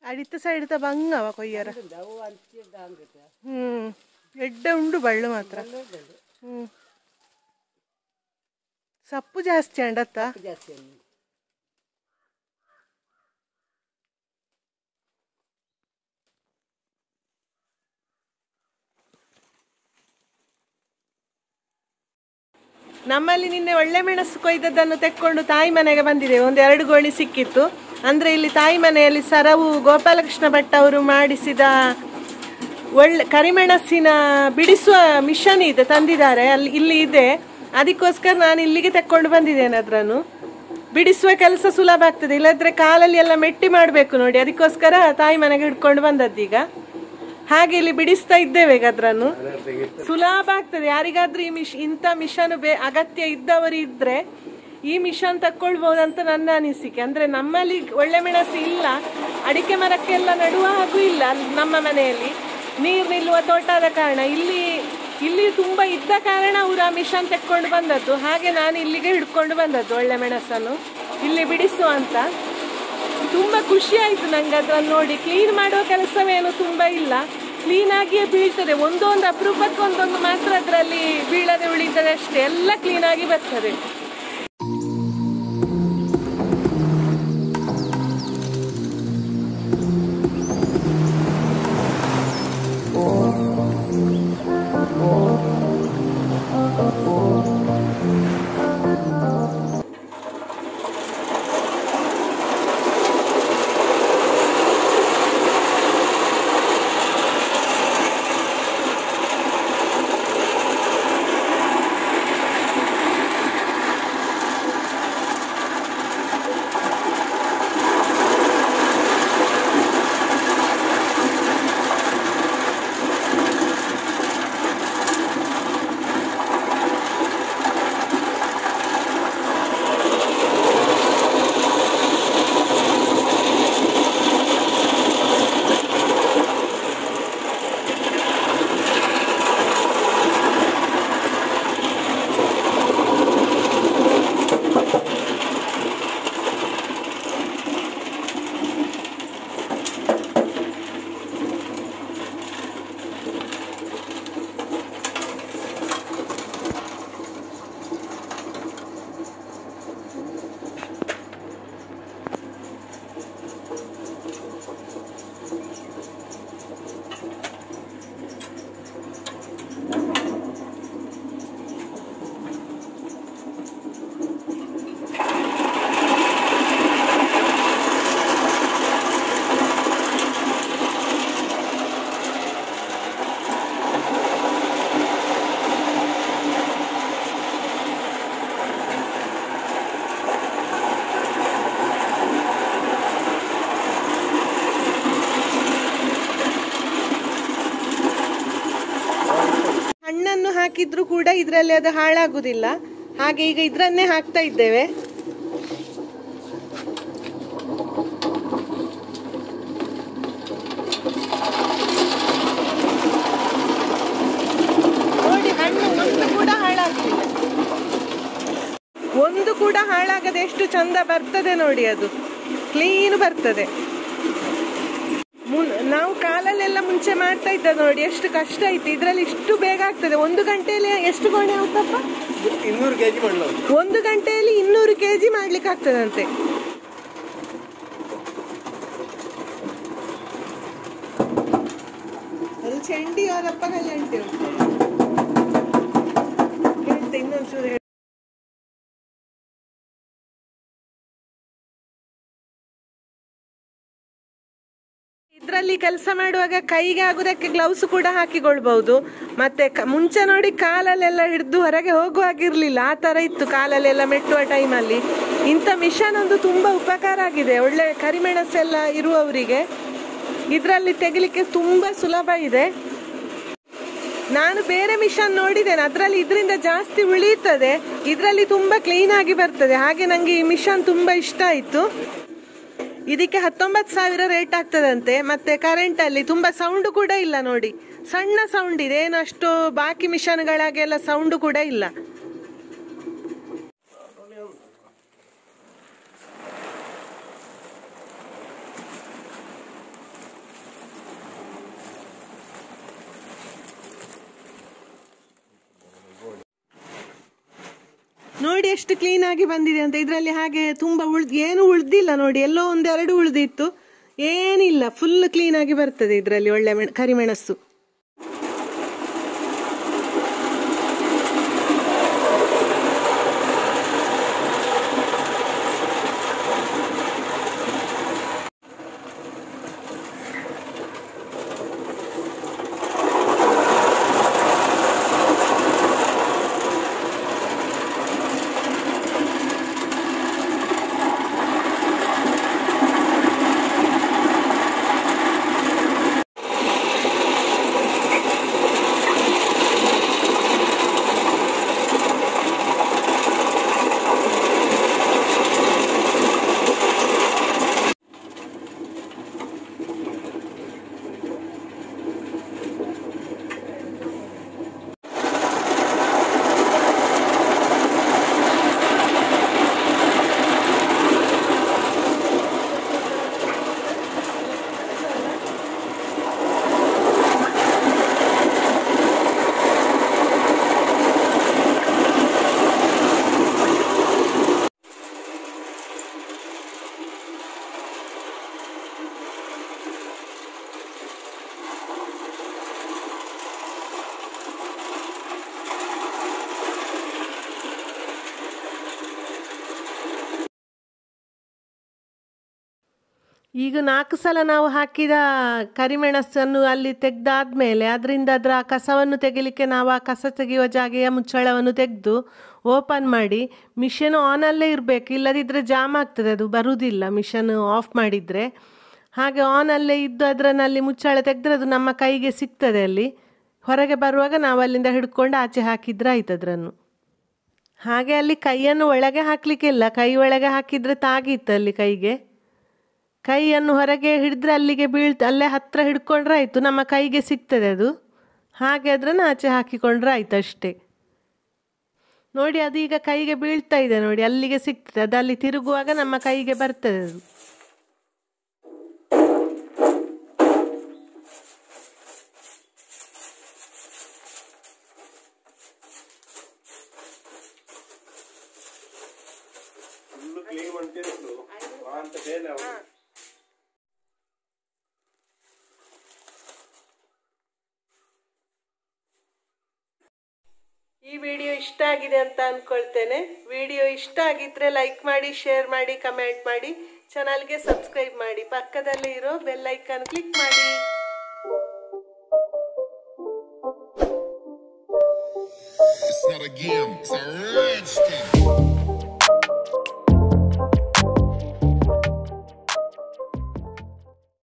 ಅಡಿತ side ಬಂಗವ ಕೊಯ್ಯರ ಅವು ಅಂಚಿದ್ದ ಅಂಗಟ ಹ್ಮ್ ಎಡ್ಡ ಉಂಡು ಬಳ್ಳು ಮಾತ್ರ ಹ್ಮ್ ಸಪ್ಪು ಜಾಸ್ತಿ ಅಂಡತ್ತ ಜಾಸ್ತಿ ಅನ್ನು ನಮ್ಮಲ್ಲಿ ನಿನ್ನೆ ಒಳ್ಳೆ ಮೆಣಸು ಕೊಯ್ದದ್ದನ್ನು ತೆಕ್ಕೊಂಡು ತಾಯಿ ಮನೆಗೆ ಬಂದಿದೆ ಒಂದು ಎರಡು ಗೋಣಿ ಸಿಕ್ಕಿತ್ತು ಅಂದ್ರೆ ಇಲ್ಲಿ ತಾಯಿ ಮನೆಯಲ್ಲಿ ಸರವು ಗೋಪಾಲಕೃಷ್ಣ ಭಟ್ ಅವರು ಮಾಡಿಸಿದ ಒಳ್ಳೆ ಕರಿಮೆಣಸಿನ ಬಿಡಿಸುವ ಮಿಷನ್ ಇದೆ ತಂದಿದ್ದಾರೆ ಅಲ್ಲಿ ಇಲ್ಲಿ ಇದೆ ಅದಕ್ಕೋಸ್ಕರ ನಾನು ಇಲ್ಲಿಗೆ ತೆಕ್ಕೊಂಡು ಬಂದಿದ್ದೇನೆ ಅದ್ರನ್ನು ಬಿಡಿಸುವ ಕೆಲಸ ಸುಲಭ ಆಗ್ತದೆ ಇಲ್ಲದ್ರೆ ಕಾಲಲ್ಲಿ ಎಲ್ಲ ಮೆಟ್ಟಿ ಮಾಡಬೇಕು ನೋಡಿ ಅದಕ್ಕೋಸ್ಕರ ತಾಯಿ ಮನೆಗೆ ಹಿಡ್ಕೊಂಡು ಬಂದದ್ದೀಗ ಹಾಗೆ ಇಲ್ಲಿ ಬಿಡಿಸ್ತಾ ಇದ್ದೇವೆ ಈಗ ಅದ್ರನ್ನು ಸುಲಭ ಆಗ್ತದೆ ಯಾರಿಗಾದ್ರೂ ಈ ಮಿಶ್ ಇಂಥ ಮಿಷನ್ ಬೇ ಅಗತ್ಯ ಇದ್ದವರು ಇದ್ರೆ ಈ ಮಿಷನ್ ತಕ್ಕೊಳ್ಬಹುದಂತ ನನ್ನ ಅನಿಸಿಕೆ ಅಂದ್ರೆ ನಮ್ಮಲ್ಲಿ ಒಳ್ಳೆ ಮೆಣಸು ಇಲ್ಲ ಅಡಿಕೆ ಮರಕ್ಕೆಲ್ಲ ನಡುವ ಹಾಗೂ ಇಲ್ಲ ಅಲ್ಲಿ ನಮ್ಮ ಮನೆಯಲ್ಲಿ ನೀರು ನಿಲ್ಲುವ ತೋಟ ಆದ ಕಾರಣ ಇಲ್ಲಿ ಇಲ್ಲಿ ತುಂಬಾ ಇದ್ದ ಕಾರಣ ಅವರು ಆ ಮಿಷನ್ ತೆಕ್ಕೊಂಡು ಬಂದದ್ದು ಹಾಗೆ ನಾನು ಇಲ್ಲಿಗೆ ಹಿಡ್ಕೊಂಡು ಬಂದದ್ದು ಒಳ್ಳೆ ಮೆಣಸನ್ನು ಇಲ್ಲಿ ಬಿಡಿಸುವ ಅಂತ ತುಂಬಾ ಖುಷಿ ಆಯ್ತು ನಂಗೆ ಅದನ್ನು ನೋಡಿ ಕ್ಲೀನ್ ಮಾಡುವ ಕೆಲಸವೇನು ತುಂಬಾ ಇಲ್ಲ ಕ್ಲೀನ್ ಆಗಿಯೇ ಬೀಳ್ತದೆ ಒಂದೊಂದು ಅಪರೂಪಕ್ಕೆ ಒಂದೊಂದು ಮಾತ್ರ ಅದರಲ್ಲಿ ಬೀಳದೆ ಉಳಿತದೆ ಅಷ್ಟೇ ಎಲ್ಲ ಕ್ಲೀನ್ ಆಗಿ ಬರ್ತದೆ ಹಣ್ಣನ್ನು ಹಾಕಿದ್ರು ಕೂಡ ಇದರಲ್ಲಿ ಅದು ಹಾಳಾಗುದಿಲ್ಲ ಹಾಗೆ ಈಗ ಇದರನ್ನೇ ಹಾಕ್ತಾ ಇದ್ದೇವೆ ನೋಡಿ ಹಣ್ಣು ಒಂದು ಕೂಡ ಹಾಳಾಗಲಿಲ್ಲ ಒಂದು ಕೂಡ ಹಾಳಾಗದೆ ಎಷ್ಟು ಚಂದ ಬರ್ತದೆ ನೋಡಿ ಅದು ಕ್ಲೀನ್ ಬರ್ತದೆ ಮುನ್- ನಾವು ಕಾಲಲ್ಲೆಲ್ಲ ಮುಂಚೆ ಮಾಡ್ತಾ ಇದ್ದ ನೋಡಿ ಎಷ್ಟು ಕಷ್ಟ ಆಯ್ತು ಇದ್ರಲ್ಲಿ ಇಷ್ಟು ಬೇಗ ಆಗ್ತದೆ ಒಂದು ಗಂಟೆಯಲ್ಲಿ ಎಷ್ಟು ಗೋಣೆ ಆಗುತ್ತಪ್ಪ ಇನ್ನೂರು ಕೆಜಿ ಮಾಡಲು ಒಂದು ಗಂಟೆಯಲ್ಲಿ ಇನ್ನೂರು ಕೆಜಿ ಮಾಡ್ಲಿಕ್ಕೆ ಆಗ್ತದಂತೆ ಅದು ಚಂಡಿ ಅವರಪ್ಪ ಕಲ್ಯಾಣಿ ಉಂಟು ಹೇಳ್ತೆ ಇನ್ನೊಂಚೂರು ಹೇಳ್ತೆ. ಇದ್ರಲ್ಲಿ ಕೆಲಸ ಮಾಡುವಾಗ ಕೈಗೆ ಆಗುದಕ್ಕೆ ಗ್ಲೌಸ್ ಕೂಡ ಹಾಕಿಕೊಳ್ಬಹುದು ಮತ್ತೆ ಕ- ಮುಂಚೆ ನೋಡಿ ಕಾಲಲ್ಲೆಲ್ಲ ಹಿಡಿದು ಹೊರಗೆ ಹೋಗುವಾಗಿರ್ಲಿಲ್ಲ ಆ ತರ ಇತ್ತು ಕಾಲಲ್ಲೆಲ್ಲ ಮೆಟ್ಟುವ ಟೈಮಲ್ಲಿ ಇಂಥ ಮಿಷನ್ ಒಂದು ತುಂಬಾ ಉಪಕಾರ ಆಗಿದೆ ಒಳ್ಳೆ ಕರಿಮೆಣಸೆಲ್ಲ ಇರುವವರಿಗೆ ಇದರಲ್ಲಿ ತೆಗಿಲಿಕ್ಕೆ ತುಂಬಾ ಸುಲಭ ಇದೆ ನಾನು ಬೇರೆ ಮಿಷನ್ ನೋಡಿದ್ದೇನೆ ಅದರಲ್ಲಿ ಇದರಿಂದ ಜಾಸ್ತಿ ಉಳಿಯುತ್ತದೆ ಇದರಲ್ಲಿ ತುಂಬಾ ಕ್ಲೀನ್ ಆಗಿ ಬರ್ತದೆ ಹಾಗೆ ನಂಗೆ ಈ ಮಿಷನ್ ತುಂಬಾ ಇಷ್ಟ ಆಯ್ತು ಇದಕ್ಕೆ ಹತ್ತೊಂಬತ್ತು ಸಾವಿರ ರೇಟ್ ಆಗ್ತದಂತೆ ಮತ್ತೆ ಕರೆಂಟ್ ಅಲ್ಲಿ ತುಂಬಾ ಸೌಂಡ್ ಕೂಡ ಇಲ್ಲ ನೋಡಿ ಸಣ್ಣ ಸೌಂಡ್ ಇದೆ ಏನು ಅಷ್ಟು ಬಾಕಿ ಮಿಷನ್ಗಳಾಗೆಲ್ಲ ಸೌಂಡ್ ಕೂಡ ಇಲ್ಲ ನೋಡಿ ಎಷ್ಟು ಕ್ಲೀನ್ ಆಗಿ ಬಂದಿದೆ ಅಂತ ಇದರಲ್ಲಿ ಹಾಗೆ ತುಂಬಾ ಉಳ್ದ್ ಏನು ಉಳ್ದಿಲ್ಲ ನೋಡಿ ಎಲ್ಲೋ ಒಂದೆರಡು ಉಳ್ದಿತ್ತು ಏನಿಲ್ಲ ಫುಲ್ ಕ್ಲೀನ್ ಆಗಿ ಬರ್ತದೆ ಇದರಲ್ಲಿ ಒಳ್ಳೆ ಮೆಣ ಕರಿಮೆಣಸು ಈಗ ನಾಲ್ಕು ಸಲ ನಾವು ಹಾಕಿದ ಕರಿಮೆಣಸನ್ನು ಅಲ್ಲಿ ತೆಗೆದಾದ್ಮೇಲೆ ಅದರಿಂದ ಅದರ ಕಸವನ್ನು ತೆಗಿಲಿಕ್ಕೆ ನಾವು ಆ ಕಸ ತೆಗೆಯುವ ಜಾಗೆಯ ಮುಚ್ಚಳವನ್ನು ತೆಗೆದು ಓಪನ್ ಮಾಡಿ ಮಿಷನ್ ಆನಲ್ಲೇ ಇರಬೇಕು ಇಲ್ಲದಿದ್ದರೆ ಜಾಮ್ ಆಗ್ತದೆ ಅದು ಬರುವುದಿಲ್ಲ ಮಿಷನ್ ಆಫ್ ಮಾಡಿದರೆ ಹಾಗೆ ಆನಲ್ಲೇ ಇದ್ದು ಅದರಲ್ಲಿ ಮುಚ್ಚಳ ತೆಗೆದ್ರೆ ಅದು ನಮ್ಮ ಕೈಗೆ ಸಿಗ್ತದೆ ಅಲ್ಲಿ ಹೊರಗೆ ಬರುವಾಗ ನಾವು ಅಲ್ಲಿಂದ ಹಿಡ್ಕೊಂಡು ಆಚೆ ಹಾಕಿದ್ರೆ ಆಯ್ತು ಅದನ್ನು ಹಾಗೆ ಅಲ್ಲಿ ಕೈಯನ್ನು ಒಳಗೆ ಹಾಕಲಿಕ್ಕಿಲ್ಲ ಕೈ ಒಳಗೆ ಹಾಕಿದರೆ ತಾಗಿತ್ತು ಅಲ್ಲಿ ಕೈಗೆ ಕೈಯನ್ನು ಹೊರಗೆ ಹಿಡಿದ್ರೆ ಅಲ್ಲಿಗೆ ಬೀಳ್ತ ಅಲ್ಲೇ ಹತ್ರ ಹಿಡ್ಕೊಂಡ್ರೆ ಆಯಿತು ನಮ್ಮ ಕೈಗೆ ಸಿಗ್ತದೆ ಅದು ಹಾಗೆ ಅದನ್ನು ಆಚೆ ಹಾಕಿಕೊಂಡ್ರೆ ಆಯ್ತು ಅಷ್ಟೇ ನೋಡಿ ಅದು ಈಗ ಕೈಗೆ ಬೀಳ್ತಾ ಇದೆ ನೋಡಿ ಅಲ್ಲಿಗೆ ಸಿಗ್ತದೆ ಅದು ಅಲ್ಲಿ ತಿರುಗುವಾಗ ನಮ್ಮ ಕೈಗೆ ಬರ್ತದೆ ಅದು ಫುಲ್ ಕ್ಲೀನ್ ಮಾಡ್ತಿದ್ರು ಅಂತ ಬೇನೆ ಅವ್ರು. ಈ ವಿಡಿಯೋ ಇಷ್ಟ ಆಗಿದೆ ಅಂತ ಅಂದ್ಕೊಳ್ತೇನೆ ವಿಡಿಯೋ ಇಷ್ಟ ಆಗಿದ್ರೆ ಲೈಕ್ ಮಾಡಿ ಶೇರ್ ಮಾಡಿ ಕಮೆಂಟ್ ಮಾಡಿ ಚಾನಲ್ಗೆ ಸಬ್ಸ್ಕ್ರೈಬ್ ಮಾಡಿ ಪಕ್ಕದಲ್ಲೇ ಇರೋ ಬೆಲ್ ಐಕಾನ್ ಕ್ಲಿಕ್ ಮಾಡಿ It's not a game, it's a rich thing.